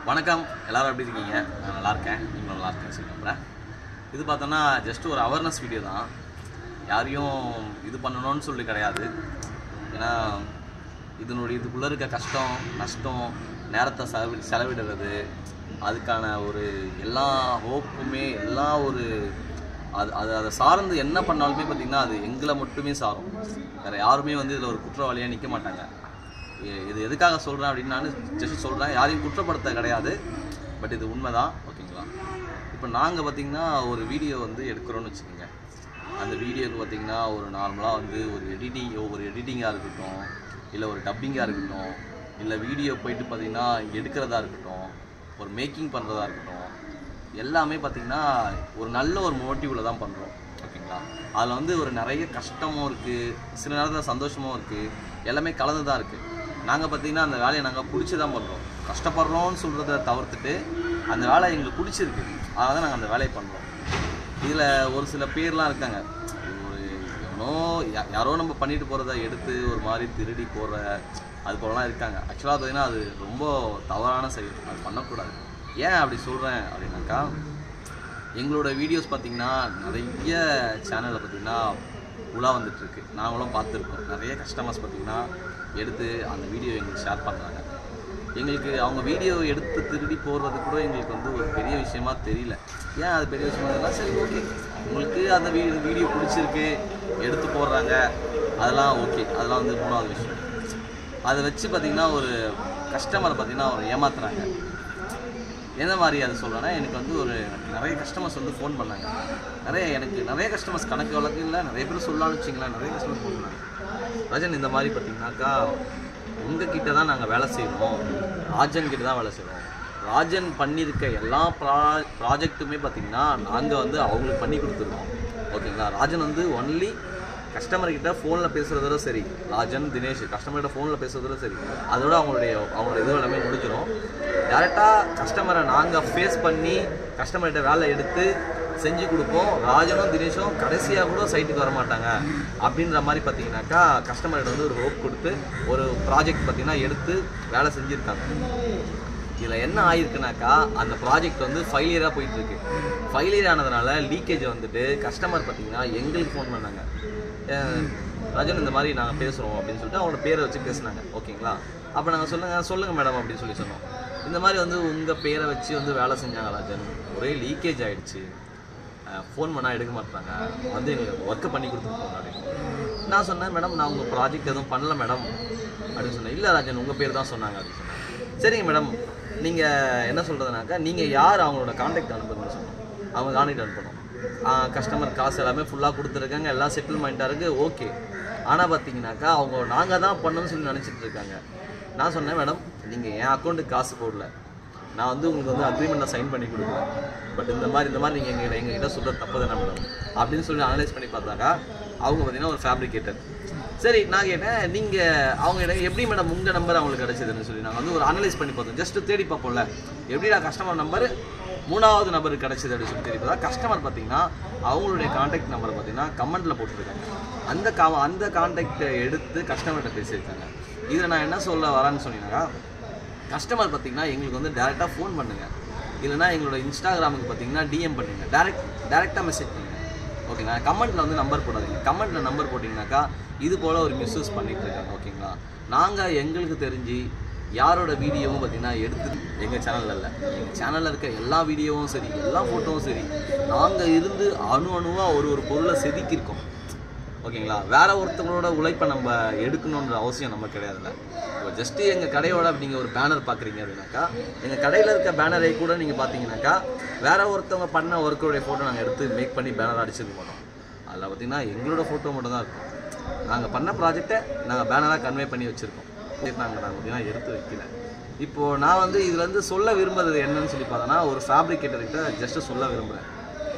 வணக்கம் எல்லாரும் எப்படி இருக்கீங்க நான் நல்லா இருக்கேன் நீங்களும் நல்லா இருக்கேன்னு சொல்லி நம்புறேன் இது பார்த்தோன்னா ஜஸ்ட் ஒரு அவேர்னஸ் வீடியோ தான் யாரையும் இது பண்ணணும்னு சொல்லி கிடையாது ஏன்னா இதனுடைய இதுக்குள்ளே இருக்க கஷ்டம் நஷ்டம் நேரத்தை செலவி செலவிடுறது அதுக்கான ஒரு எல்லா ஹோப்புமே எல்லா ஒரு அது அது அதை சார்ந்து என்ன பண்ணாலுமே பார்த்திங்கன்னா அது எங்களை மட்டுமே சாரும் வேறு யாருமே வந்து இதில் ஒரு குற்றவாளியாக நிற்க மாட்டாங்க இ- இது எதுக்காக சொல்கிறேன் அப்படின்னு நான் ஜஸ்ட் சொல்கிறேன் யாரையும் குற்றப்படுத்த கிடையாது பட் இது உண்மைதான் ஓகேங்களா இப்போ நாங்கள் பார்த்தீங்கன்னா ஒரு வீடியோ வந்து எடுக்கிறோன்னு வச்சுக்கோங்க அந்த வீடியோக்கு பார்த்தீங்கன்னா ஒரு நார்மலாக வந்து ஒரு எடிட்டிங் ஒரு எடிட்டிங்காக இருக்கட்டும் இல்லை ஒரு டப்பிங்காக இருக்கட்டும் இல்லை வீடியோ போயிட்டு பார்த்தீங்கன்னா எடுக்கிறதா இருக்கட்டும் ஒரு மேக்கிங் பண்ணுறதா இருக்கட்டும் எல்லாமே பார்த்தீங்கன்னா ஒரு நல்ல ஒரு மோட்டிவில் தான் பண்ணுறோம் ஓகேங்களா அதில் வந்து ஒரு நிறைய கஷ்டமும் இருக்குது சில நேரத்தில் சந்தோஷமும் இருக்குது எல்லாமே கலந்து தான் இருக்குது நாங்கள் பார்த்தீங்கன்னா அந்த வேலையை நாங்கள் பிடிச்சி தான் பண்ணுறோம் கஷ்டப்படுறோம்னு சொல்கிறத தவிர்த்துட்டு அந்த வேலை எங்களுக்கு பிடிச்சிருக்கு அதனால தான் நாங்கள் அந்த வேலையை பண்ணுறோம் இதில் ஒரு சில பேர்லாம் இருக்காங்க ஒரு எவனோ யா- யாரோ நம்ம பண்ணிட்டு போகிறத எடுத்து ஒரு மாதிரி திருடி போடுற அது போலலாம் இருக்காங்க ஆக்சுவலாக பார்த்தீங்கன்னா அது ரொம்ப தவறான செயல் அது பண்ணக்கூடாது ஏன் அப்படி சொல்கிறேன் அப்படின்னாக்கா எங்களோட வீடியோஸ் பார்த்தீங்கன்னா நிறைய சேனலில் பார்த்தீங்கன்னா உலா வந்துட்டுருக்கு நாங்களும் பார்த்துருக்கோம் நிறைய கஸ்டமர்ஸ் பார்த்தீங்கன்னா எடுத்து அந்த வீடியோ எங்களுக்கு ஷேர் பண்ணுறாங்க எங்களுக்கு அவங்க வீடியோ எடுத்து திருடி போடுறது கூட எங்களுக்கு வந்து ஒரு பெரிய விஷயமா தெரியல ஏன் அது பெரிய விஷயமா தெரியல சரி ஓகே உங்களுக்கு அந்த வீ வீடியோ பிடிச்சிருக்கு எடுத்து போடுறாங்க அதெல்லாம் ஓகே அதெல்லாம் வந்து மூணாவது விஷயம் அதை வச்சு பார்த்தீங்கன்னா ஒரு கஸ்டமரை பார்த்தீங்கன்னா ஒரு ஏமாத்துறாங்க எந்த மாதிரி அதை சொல்கிறேன்னா எனக்கு வந்து ஒரு நிறைய கஸ்டமர்ஸ் வந்து ஃபோன் பண்ணாங்க நிறைய எனக்கு நிறைய கஸ்டமர்ஸ் கணக்கு வழக்கு இல்லை நிறைய பேர் சொல்லலாம்னு வச்சிங்களேன் நிறைய கஸ்டமர் ஃபோன் பண்ணாங்க ரஜன் இந்த மாதிரி பார்த்தீங்கன்னாக்கா உங்கள் கிட்ட தான் நாங்கள் வேலை செய்கிறோம் ராஜன் கிட்ட தான் வேலை செய்கிறோம் ராஜன் பண்ணியிருக்க எல்லா ப்ரா ப்ராஜெக்ட்டுமே பார்த்தீங்கன்னா நாங்கள் வந்து அவங்களுக்கு பண்ணி கொடுத்துருக்கோம் ஓகேங்களா ராஜன் வந்து ஒன்லி கஸ்டமர் கிட்ட ஃபோனில் பேசுகிறதோட சரி ராஜன் தினேஷ் கஸ்டமர்கிட்ட ஃபோனில் பேசுறதோட சரி அதோட அவங்களுடைய அவங்களோட இது எல்லாமே முடிஞ்சிடும் டேரெக்டாக கஸ்டமரை நாங்கள் ஃபேஸ் பண்ணி கஸ்டமர்கிட்ட வேலை எடுத்து செஞ்சு கொடுப்போம் ராஜனும் தினேஷும் கடைசியாக கூட சைட்டுக்கு வர மாட்டாங்க அப்படின்ற மாதிரி பார்த்தீங்கன்னாக்கா கஸ்டமர்கிட்ட வந்து ஒரு ஹோப் கொடுத்து ஒரு ப்ராஜெக்ட் பார்த்தீங்கன்னா எடுத்து வேலை செஞ்சுருக்காங்க இதில் என்ன ஆயிருக்குனாக்கா அந்த ப்ராஜெக்ட் வந்து ஃபைலியராக போயிட்டு இருக்கு ஃபைலியர் ஆனதுனால லீக்கேஜ் வந்துட்டு கஸ்டமர் பார்த்தீங்கன்னா எங்களுக்கு ஃபோன் பண்ணாங்க அஹ் ராஜன் இந்த மாதிரி நாங்கள் பேசுகிறோம் அப்படின்னு சொல்லிட்டு அவங்களோட பேரை வச்சு பேசுனாங்க ஓகேங்களா அப்போ நாங்கள் சொல்லுங்க சொல்லுங்கள் மேடம் அப்படின்னு சொல்லி சொன்னோம் இந்த மாதிரி வந்து உங்கள் பேரை வச்சு வந்து வேலை செஞ்சாங்க ராஜன் ஒரே லீக்கேஜ் ஆயிடுச்சு ஃபோன் பண்ணால் எடுக்க மாட்டாங்க வந்து எங்களுக்கு ஒர்க்கு பண்ணி கொடுத்துருக்கோம் அப்படின்னு நான் சொன்னேன் மேடம் நான் உங்கள் ப்ராஜெக்ட் எதுவும் பண்ணல மேடம் அப்படின்னு சொன்னேன் இல்லை ராஜன் உங்கள் பேர் தான் சொன்னாங்க அப்படின்னு சொன்னேன் சரிங்க மேடம் நீங்கள் என்ன சொல்கிறதுனாக்கா நீங்கள் யார் அவங்களோட காண்டாக்ட் அனுப்புங்கன்னு சொன்னோம் அவங்க காண்டாக்ட் அனுப்பணும் கஸ்டமர் காசு எல்லாமே ஃபுல்லாக கொடுத்துருக்காங்க எல்லாம் செட்டில்மெண்ட்டாக இருக்குது ஓகே ஆனால் பார்த்தீங்கன்னாக்கா அவங்க நாங்கள் தான் பண்ணணும்னு சொல்லி நினச்சிட்டு இருக்காங்க நான் சொன்னேன் மேடம் நீங்கள் என் அக்கௌண்ட்டுக்கு காசு போடல நான் வந்து உங்களுக்கு வந்து அக்ரிமெண்ட்டை சைன் பண்ணி கொடுக்குறேன் பட் இந்த மாதிரி இந்த மாதிரி நீங்கள் எங்கள் எங்ககிட்ட சொல்கிறது தப்பு தானே மேடம் அப்படின்னு சொல்லி அனலைஸ் பண்ணி பார்த்தாக்கா அவங்க பார்த்தீங்கன்னா ஒரு ஃபேப்ரிகேட்டர் சரி நான் கேட்டேன் நீங்கள் அவங்க எனக்கு எப்படி மேடம் உங்கள் நம்பர் அவங்களுக்கு கிடைச்சதுன்னு சொல்லி நாங்கள் வந்து ஒரு அனலைஸ் பண்ணி பார்த்தோம் ஜஸ்ட் தேடி பார்ப்போம்ல எப்படி நான் கஸ்டமர் நம்பர் மூணாவது நபருக்கு கிடைச்சது அப்படின்னு சொல்லி தேடி பார்த்தா கஸ்டமர் பார்த்தீங்கன்னா அவங்களுடைய காண்டாக்ட் நம்பர் பார்த்தீங்கன்னா கமெண்ட்டில் போட்டுருக்காங்க அந்த கா அந்த காண்டாக்டை எடுத்து கஸ்டமர்கிட்ட பேசியிருக்காங்க இதில் நான் என்ன சொல்ல வரேன்னு சொன்னீங்கன்னா கஸ்டமர் பார்த்தீங்கன்னா எங்களுக்கு வந்து டேரெக்டாக ஃபோன் பண்ணுங்கள் இல்லைனா எங்களோட இன்ஸ்டாகிராமுக்கு பார்த்தீங்கன்னா டிஎம் பண்ணுங்க டேரெக்ட் டேரெக்டாக மெசேஜ் பண்ணுங்கள் ஓகேங்களா கமெண்ட்டில் வந்து நம்பர் போடாதீங்க கமெண்ட்டில் நம்பர் போட்டிங்கனாக்கா இது போல் ஒரு மிஸ்யூஸ் பண்ணிட்டு இருக்காங்க ஓகேங்களா நாங்கள் எங்களுக்கு தெரிஞ்சு யாரோட வீடியோவும் பார்த்தீங்கன்னா எடுத்து எங்கள் சேனலில் இல்லை எங்கள் சேனலில் இருக்க எல்லா வீடியோவும் சரி எல்லா ஃபோட்டோவும் சரி நாங்கள் இருந்து அணு அணுவாக ஒரு ஒரு பொருளை செதுக்கியிருக்கோம் ஓகேங்களா வேற ஒருத்தவங்களோட உழைப்பை நம்ம எடுக்கணுன்ற அவசியம் நம்ம கிடையாதுல்ல இப்போ ஜஸ்ட்டு எங்கள் கடையோட நீங்கள் ஒரு பேனர் பார்க்குறீங்க அப்படின்னாக்கா எங்கள் கடையில் இருக்க பேனரை கூட நீங்கள் பார்த்தீங்கன்னாக்கா வேற ஒருத்தவங்க பண்ண ஒர்க்கோடைய ஃபோட்டோ நாங்கள் எடுத்து மேக் பண்ணி பேனர் அடிச்சிருக்க மாட்டோம் அதில் பார்த்தீங்கன்னா எங்களோட ஃபோட்டோ மட்டும் தான் இருக்கும் நாங்கள் பண்ண ப்ராஜெக்டை நாங்கள் பேனராக கன்வே பண்ணி வச்சுருக்கோம் நாங்கள் நாங்கள் பார்த்தீங்கன்னா எடுத்து வைக்கல இப்போது நான் வந்து இதுலேருந்து சொல்ல விரும்புறது என்னன்னு சொல்லி பார்த்தோன்னா ஒரு ஃபேப்ரிகேட்டர்கிட்ட ஜஸ்ட்டு சொல்ல விரும்புகிறேன்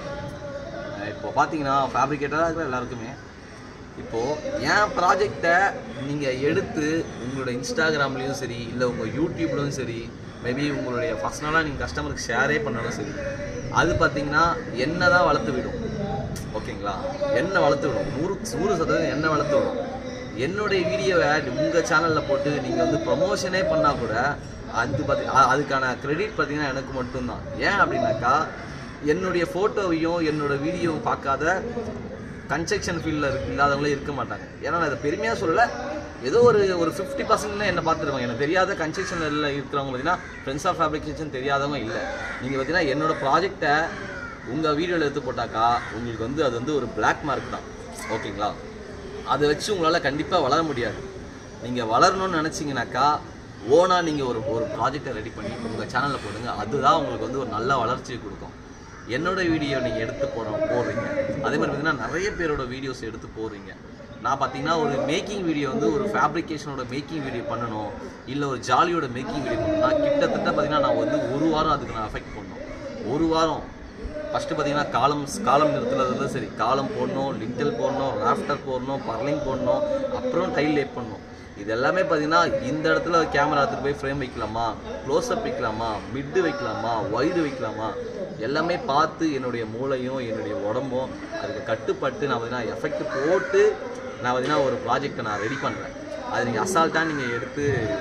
இப்போ பார்த்தீங்கன்னா ஃபேப்ரிகேட்டராக இருக்கிற எல்லாருக்குமே இப்போது என் ப்ராஜெக்டை நீங்கள் எடுத்து உங்களோட இன்ஸ்டாகிராம்லேயும் சரி இல்லை உங்கள் யூடியூப்லேயும் சரி மேபி உங்களுடைய பர்சனலாக நீங்கள் கஸ்டமருக்கு ஷேரே பண்ணாலும் சரி அது பார்த்தீங்கன்னா என்ன தான் வளர்த்து விடும் ஓகேங்களா என்ன வளர்த்து விடும் நூறு நூறு சதவீதம் என்ன வளர்த்து விடும் என்னுடைய வீடியோவை உங்கள் சேனலில் போட்டு நீங்கள் வந்து ப்ரொமோஷனே பண்ணால் கூட அது பார்த்தி அ- அதுக்கான கிரெடிட் பார்த்தீங்கன்னா எனக்கு மட்டும்தான் ஏன் அப்படின்னாக்கா என்னுடைய ஃபோட்டோவையும் என்னோட வீடியோவும் பார்க்காத கன்ஸ்ட்ரக்ஷன் ஃபீல்டில் இருக்கு இல்லாதவங்களே இருக்க மாட்டாங்க ஏன்னா நான் இதை பெருமையாக சொல்லல ஏதோ ஒரு ஒரு ஃபிஃப்டி பர்சன்ட் என்ன பார்த்துருவாங்க எனக்கு தெரியாத கன்ஸ்ட்ரக்ஷனில் இருக்கிறவங்க பார்த்தீங்கன்னா ஃப்ரெண்ட்ஸ் ஆஃப் ஃபேப்ரிகேஷன் தெரியாதவங்க இல்லை நீங்கள் பார்த்தீங்கன்னா என்னோட ப்ராஜெக்டை உங்கள் வீடியோவில் எடுத்து போட்டாக்கா உங்களுக்கு வந்து அது வந்து ஒரு பிளாக் மார்க் தான் ஓகேங்களா அதை வச்சு உங்களால் கண்டிப்பாக வளர முடியாது நீங்கள் வளரணும்னு நினச்சிங்கனாக்கா ஓனாக நீங்கள் ஒரு ஒரு ப்ராஜெக்டை ரெடி பண்ணி உங்கள் சேனலில் போடுங்க அதுதான் உங்களுக்கு வந்து ஒரு நல்ல வளர்ச்சியை கொடுக்கும் என்னோட வீடியோ நீங்கள் எடுத்து போட போடுறீங்க அதே மாதிரி பார்த்தீங்கன்னா நிறைய பேரோட வீடியோஸ் எடுத்து போடுறீங்க நான் பார்த்தீங்கன்னா ஒரு மேக்கிங் வீடியோ வந்து ஒரு ஃபேப்ரிகேஷனோட மேக்கிங் வீடியோ பண்ணணும் இல்லை ஒரு ஜாலியோட மேக்கிங் வீடியோ பண்ணணும்னா கிட்டத்தட்ட பார்த்தீங்கன்னா நான் வந்து ஒரு வாரம் அதுக்கு நான் அஃபெக்ட் பண்ணணும் ஒரு வாரம் ஃபஸ்ட்டு பார்த்தீங்கன்னா காலம் காலம் நிறுத்துறதுல சரி காலம் போடணும் லிண்டல் போடணும் ராஃப்டர் போடணும் பர்லிங் போடணும் அப்புறம் டைல் லேப் பண்ணணும் இது எல்லாமே பார்த்தீங்கன்னா இந்த இடத்துல கேமரா எடுத்துட்டு போய் ஃப்ரேம் வைக்கலாமா க்ளோஸ்அப் வைக்கலாமா மிட்டு வைக்கலாமா வைடு வைக்கலாமா எல்லாமே பார்த்து என்னுடைய மூளையும் என்னுடைய உடம்பும் அதுக்கு கட்டுப்பட்டு நான் பார்த்தீங்கன்னா எஃபெக்ட் போட்டு நான் பார்த்தீங்கன்னா ஒரு ப்ராஜெக்டை நான் ரெடி பண்ணுறேன் அது நீங்கள் அசால்ட்டாக நீங்கள் எடுத்து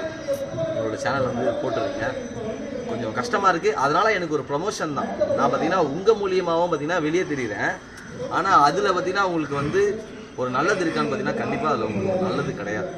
உங்களோட சேனல் வந்து போட்டுருங்க கொஞ்சம் கஷ்டமாக இருக்குது அதனால் எனக்கு ஒரு ப்ரொமோஷன் தான் நான் பார்த்தீங்கன்னா உங்கள் மூலியமாகவும் பார்த்தீங்கன்னா வெளியே தெரியுறேன் ஆனால் அதில் பார்த்தீங்கன்னா உங்களுக்கு வந்து ஒரு நல்லது இருக்கான்னு பார்த்தீங்கன்னா கண்டிப்பாக அதில் உங்களுக்கு ஒரு நல்லது கிடையாது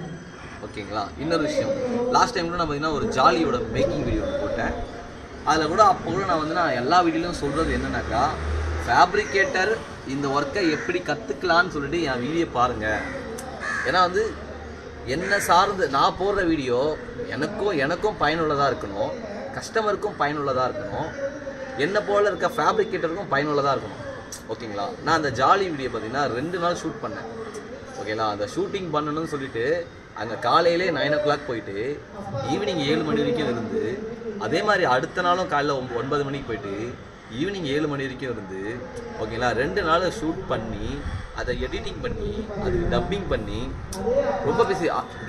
ஓகேங்களா இன்னொரு விஷயம் லாஸ்ட் டைம் கூட நான் பார்த்தீங்கன்னா ஒரு ஜாலியோட மேக்கிங் வீடியோ ஒன்று போட்டேன் அதில் கூட அப்போ கூட நான் வந்து நான் எல்லா வீடியோலையும் சொல்கிறது என்னன்னாக்கா ஃபேப்ரிகேட்டர் இந்த ஒர்க்கை எப்படி கற்றுக்கலான்னு சொல்லிட்டு என் வீடியோ பாருங்கள் ஏன்னா வந்து என்ன சார்ந்து நான் போடுற வீடியோ எனக்கும் எனக்கும் பயனுள்ளதாக இருக்கணும் கஸ்டமருக்கும் பயனுள்ளதாக இருக்கணும் என்னை போல இருக்க ஃபேப்ரிகேட்டருக்கும் பயனுள்ளதாக இருக்கணும் ஓகேங்களா நான் அந்த ஜாலி வீடியோ பார்த்தீங்கன்னா ரெண்டு நாள் ஷூட் பண்ணேன் ஓகேங்களா அந்த ஷூட்டிங் பண்ணணும்னு சொல்லிட்டு அங்கே காலையிலே நைன் ஓ கிளாக் போயிட்டு ஈவினிங் ஏழு மணி வரைக்கும் இருந்து அதே மாதிரி அடுத்த நாளும் காலைல ஒம்ப- ஒன்பது மணிக்கு போயிட்டு ஈவினிங் ஏழு மணி வரைக்கும் இருந்து ஓகேங்களா ரெண்டு நாள் ஷூட் பண்ணி அதை எடிட்டிங் பண்ணி அது டப்பிங் பண்ணி ரொம்ப பிஸி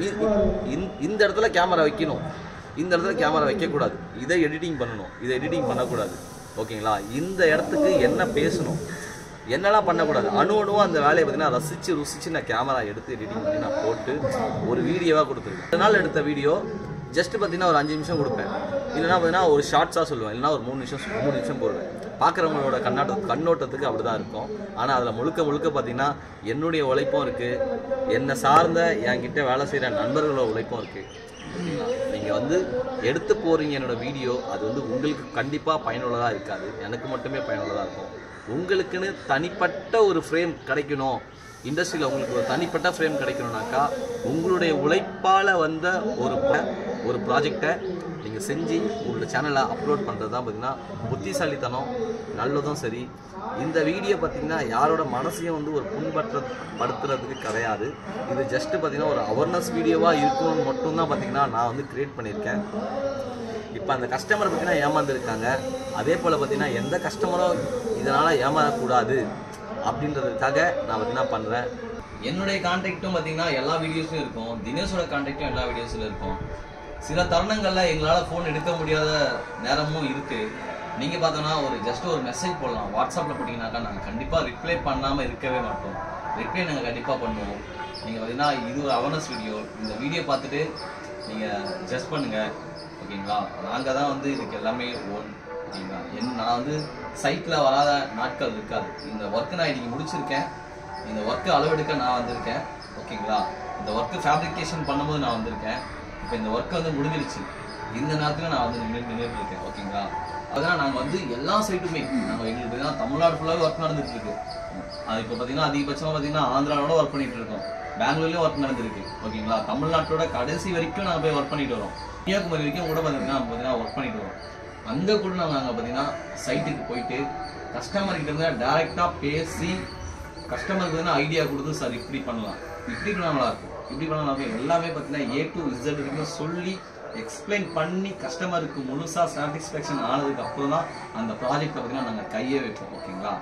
இந்த இடத்துல கேமரா வைக்கணும் இந்த இடத்துல கேமரா வைக்கக்கூடாது இதை எடிட்டிங் பண்ணணும் இதை எடிட்டிங் பண்ணக்கூடாது ஓகேங்களா இந்த இடத்துக்கு என்ன பேசணும் என்னெல்லாம் பண்ணக்கூடாது அணு அணுவாக அந்த வேலையை பார்த்தீங்கன்னா ரசித்து ருசித்து நான் கேமரா எடுத்து எடிட்டிங் பண்ணி நான் போட்டு ஒரு வீடியோவாக கொடுத்துருக்கேன் ரெண்டு நாள் எடுத்த வீடியோ ஜஸ்ட் பார்த்தீங்கன்னா ஒரு அஞ்சு நிமிஷம் கொடுப்பேன் இல்லைன்னா பார்த்தீங்கன்னா ஒரு ஷார்ட்ஸாக சொல்லுவேன் இல்லைன்னா ஒரு மூணு நிமிஷம் மூணு நிமிஷம் போடுவேன் பார்க்குறவங்களோட கண்ணாட்ட கண்ணோட்டத்துக்கு அப்படி தான் இருக்கும் ஆனால் அதில் முழுக்க முழுக்க பார்த்தீங்கன்னா என்னுடைய உழைப்பும் இருக்குது என்னை சார்ந்த என்கிட்ட வேலை செய்கிற நண்பர்களோட உழைப்பும் இருக்குது ஓகேங்களா நீங்கள் வந்து எடுத்து போகிறீங்க என்னோட வீடியோ அது வந்து உங்களுக்கு கண்டிப்பாக பயனுள்ளதாக இருக்காது எனக்கு மட்டுமே பயனுள்ளதாக இருக்கும் உங்களுக்குன்னு தனிப்பட்ட ஒரு ஃப்ரேம் கிடைக்கணும் இண்டஸ்ட்ரியில் உங்களுக்கு ஒரு தனிப்பட்ட ஃப்ரேம் கிடைக்கணும்னாக்கா உங்களுடைய உழைப்பால் வந்த ஒரு ப- ஒரு ப்ராஜெக்டை நீங்கள் செஞ்சு உங்களோட சேனலை அப்லோட் பண்ணுறது தான் பார்த்தீங்கன்னா புத்திசாலித்தனம் நல்லதும் சரி இந்த வீடியோ பார்த்தீங்கன்னா யாரோட மனசையும் வந்து ஒரு புண்பற்ற படுத்துறதுக்கு கிடையாது இது ஜஸ்ட் பார்த்தீங்கன்னா ஒரு அவேர்னஸ் வீடியோவாக இருக்கணும்னு மட்டும்தான் பார்த்தீங்கன்னா நான் வந்து கிரியேட் பண்ணியிருக்கேன் இப்போ அந்த கஸ்டமர் பார்த்தீங்கன்னா ஏமாந்துருக்காங்க அதே போல் பார்த்தீங்கன்னா எந்த கஸ்டமரும் இதனால் ஏமாறக்கூடாது அப்படின்றதுக்காக நான் பார்த்தீங்கன்னா பண்ணுறேன் என்னுடைய கான்டாக்டும் பார்த்தீங்கன்னா எல்லா வீடியோஸும் இருக்கும் தினேஷோட கான்டாக்டும் எல்லா வீடியோஸில் இருக்கும் சில தருணங்களில் எங்களால் ஃபோன் எடுக்க முடியாத நேரமும் இருக்குது நீங்கள் பார்த்தோன்னா ஒரு ஜஸ்ட் ஒரு மெசேஜ் போடலாம் வாட்ஸ்அப்பில் போட்டிங்கனாக்கா நாங்கள் கண்டிப்பாக ரிப்ளை பண்ணாமல் இருக்கவே மாட்டோம் ரிப்ளை நாங்கள் கண்டிப்பாக பண்ணுவோம் நீங்கள் பார்த்தீங்கன்னா இது ஒரு அவேர்னஸ் வீடியோ இந்த வீடியோ பார்த்துட்டு நீங்கள் ஜஸ்ட் பண்ணுங்கள் ஓகேங்களா நாங்கள் தான் வந்து இதுக்கு எல்லாமே ஓன் ஓகேங்களா என் நான் வந்து சைட்டில் வராத நாட்கள் இருக்காது இந்த ஒர்க்கை நான் இன்னைக்கு முடிச்சிருக்கேன் இந்த ஒர்க்கு அளவெடுக்க நான் வந்திருக்கேன் ஓகேங்களா இந்த ஒர்க்கு ஃபேப்ரிகேஷன் பண்ணும்போது நான் வந்திருக்கேன் இப்போ இந்த ஒர்க் வந்து முடிஞ்சிருச்சு இந்த நேரத்தில் நான் வந்து நின்று நின்றுட்டு இருக்கேன் ஓகேங்களா அதனால் நாங்கள் வந்து எல்லா சைட்டுமே நாங்கள் எங்களுக்கு பார்த்தீங்கன்னா தமிழ்நாடு ஃபுல்லாகவே ஒர்க் நடந்துட்டு இருக்கு அது இப்போ பார்த்தீங்கன்னா அதிகபட்சமாக பார்த்தீங்கன்னா ஆந்திராவோட ஒர்க் பண்ணிட்டு இருக்கோம் பெங்களூர்லேயும் ஒர்க் நடந்திருக்கு ஓகேங்களா தமிழ்நாட்டோட கடைசி வரைக்கும் நாங்கள் போய் ஒர்க் பண்ணிட்டு வரோம் கன்னியாகுமரி வரைக்கும் கூட பார்த்தீங்கன்னா பார்த்தீங்கன்னா ஒர்க் பண்ணிட்டு வரோம் அங்கே கூட நாங்கள் அங்கே பார்த்தீங்கன்னா சைட்டுக்கு போயிட்டு கஸ்டமர் கிட்ட இருந்து டேரெக்டாக பேசி கஸ்டமருக்கு வந்து ஐடியா கொடுத்து சார் இப்படி பண்ணலாம் இப்படி பண்ணா நல்லா இருக்கும் இப்படி பண்ணா நல்லா இருக்கும் எல்லாமே பார்த்தீங்கன்னா ஏ டு இசட் வரைக்கும் சொல்லி எக்ஸ்பிளைன் பண்ணி கஸ்டமருக்கு முழுசா சாட்டிஸ்ஃபேக்ஷன் ஆனதுக்கு அப்புறம் தான் அந்த ப்ராஜெக்ட்டை பார்த்தீங்கன்னா நாங்கள் கையே வைப்போம் ஓகேங்களா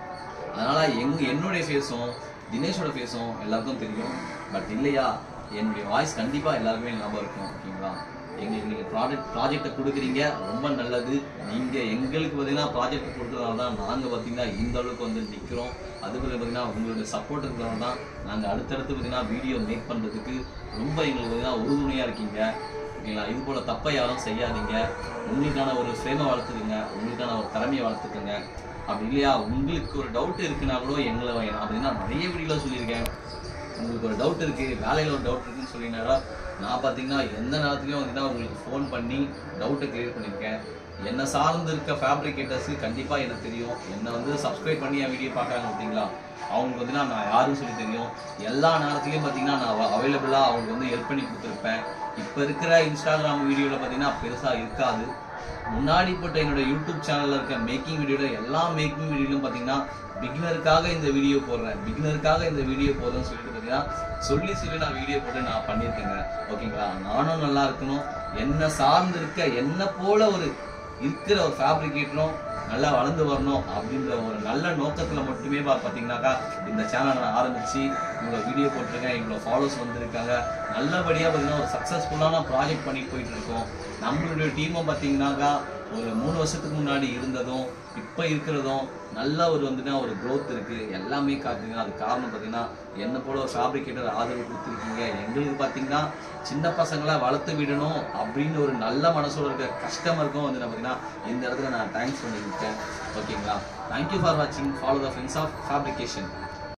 அதனால எங்க என்னுடைய ஃபேஸும் தினேஷோட ஃபேஸும் எல்லாருக்கும் தெரியும் பட் இல்லையா என்னுடைய வாய்ஸ் கண்டிப்பா எல்லாருக்குமே ஞாபகம் இருக்கும் ஓகேங்களா எங்களுக்கு நீங்க ப்ராஜெக்ட் ப்ராஜெக்டை கொடுக்குறீங்க ரொம்ப நல்லது நீங்க எங்களுக்கு பார்த்தீங்கன்னா ப்ராஜெக்ட் கொடுத்ததால தான் நாங்க பார்த்தீங்கன்னா இந்த அளவுக்கு வந்து நிக்கிறோம் அதுக்குள்ள பார்த்தீங்கன்னா உங்களுடைய சப்போர்ட் இருக்கிறதால தான் நாங்க அடுத்தடுத்து பார்த்தீங்கன்னா வீடியோ மேக் பண்றதுக்கு ரொம்ப எங்களுக்கு பார்த்தீங்கன்னா உறுதுணையா இருக்கீங்க ஓகேங்களா இது போல் தப்பை யாரும் செய்யாதீங்க உங்களுக்கான ஒரு ஃப்ரேமை வளர்த்துக்குங்க உங்களுக்கான ஒரு திறமையை வளர்த்துக்குங்க அப்படி இல்லையா உங்களுக்கு ஒரு டவுட் இருக்குன்னா கூட எங்களை வேணும் அப்படின்னு நான் நிறைய வீடியோவில் சொல்லியிருக்கேன் உங்களுக்கு ஒரு டவுட் இருக்குது வேலையில் ஒரு டவுட் இருக்குன்னு சொல்லினாரா நான் பார்த்தீங்கன்னா எந்த நேரத்துலையும் பார்த்தீங்கன்னா உங்களுக்கு ஃபோன் பண்ணி டவுட்டை கிளியர் பண்ணியிருக்கேன் என்னை சார்ந்து இருக்க ஃபேப்ரிகேட்டர்ஸுக்கு கண்டிப்பாக எனக்கு தெரியும் என்னை வந்து சப்ஸ்கிரைப் பண்ணி என் வீடியோ பார்க்குறாங்க பார்த்தீங்களா அவங்களுக்கு வந்து நான் யாரும் சொல்லி தெரியும் எல்லா நேரத்துலையும் பார்த்தீங்கன்னா நான் அவைலபிளாக அவங்களுக்கு வந்து ஹெல்ப் பண்ணி கொடுத்துருப்பேன் இப்போ இருக்கிற இன்ஸ்டாகிராம் வீடியோவில் பார்த்தீங்கன்னா பெருசாக இருக்காது முன்னாடி போட்ட என்னோட யூடியூப் சேனலில் இருக்க மேக்கிங் வீடியோவில் எல்லா மேக்கிங் வீடியோலையும் பார்த்தீங்கன்னா பிகினருக்காக இந்த வீடியோ போடுறேன் பிகினருக்காக இந்த வீடியோ போடுறேன்னு சொல்லிட்டு பார்த்தீங்கன்னா சொல்லி சொல்லி நான் வீடியோ போட்டு நான் பண்ணியிருக்கேங்க ஓகேங்களா நானும் நல்லா இருக்கணும் என்னை சார்ந்து இருக்க என்ன போல ஒரு இருக்கிற ஒரு ஃபேப்ரிகேட்டரும் நல்லா வளர்ந்து வரணும் அப்படின்ற ஒரு நல்ல நோக்கத்தில் மட்டுமே பா பார்த்தீங்கன்னாக்கா இந்த சேனலை நான் ஆரம்பித்து இவ்வளோ வீடியோ போட்டிருக்கேன் இவ்வளோ ஃபாலோஸ் வந்திருக்காங்க நல்லபடியாக பார்த்தீங்கன்னா ஒரு சக்ஸஸ்ஃபுல்லான ப்ராஜெக்ட் பண்ணி போயிட்டு இருக்கோம் நம்மளுடைய டீமை பார்த்தீங்கன்னாக்கா ஒரு மூணு வருஷத்துக்கு முன்னாடி இருந்ததும் இப்போ இருக்கிறதும் நல்ல ஒரு வந்துன்னா ஒரு growth இருக்கு எல்லாமே காட்டுறீங்க அது காரணம் பார்த்தீங்கன்னா என்ன போல ஒரு ஃபேப்ரிகேட்டர் ஆதரவு கொடுத்துருக்கீங்க எங்களுக்கு பார்த்தீங்கன்னா சின்ன பசங்களை வளர்த்து விடணும் அப்படின்னு ஒரு நல்ல மனசோட இருக்க கஸ்டமருக்கும் வந்து நான் பார்த்தீங்கன்னா இந்த இடத்துல நான் தேங்க்ஸ் பண்ணியிருக்கேன் ஓகேங்களா தேங்க்யூ ஃபார் வாட்சிங் follow the friends of fabrication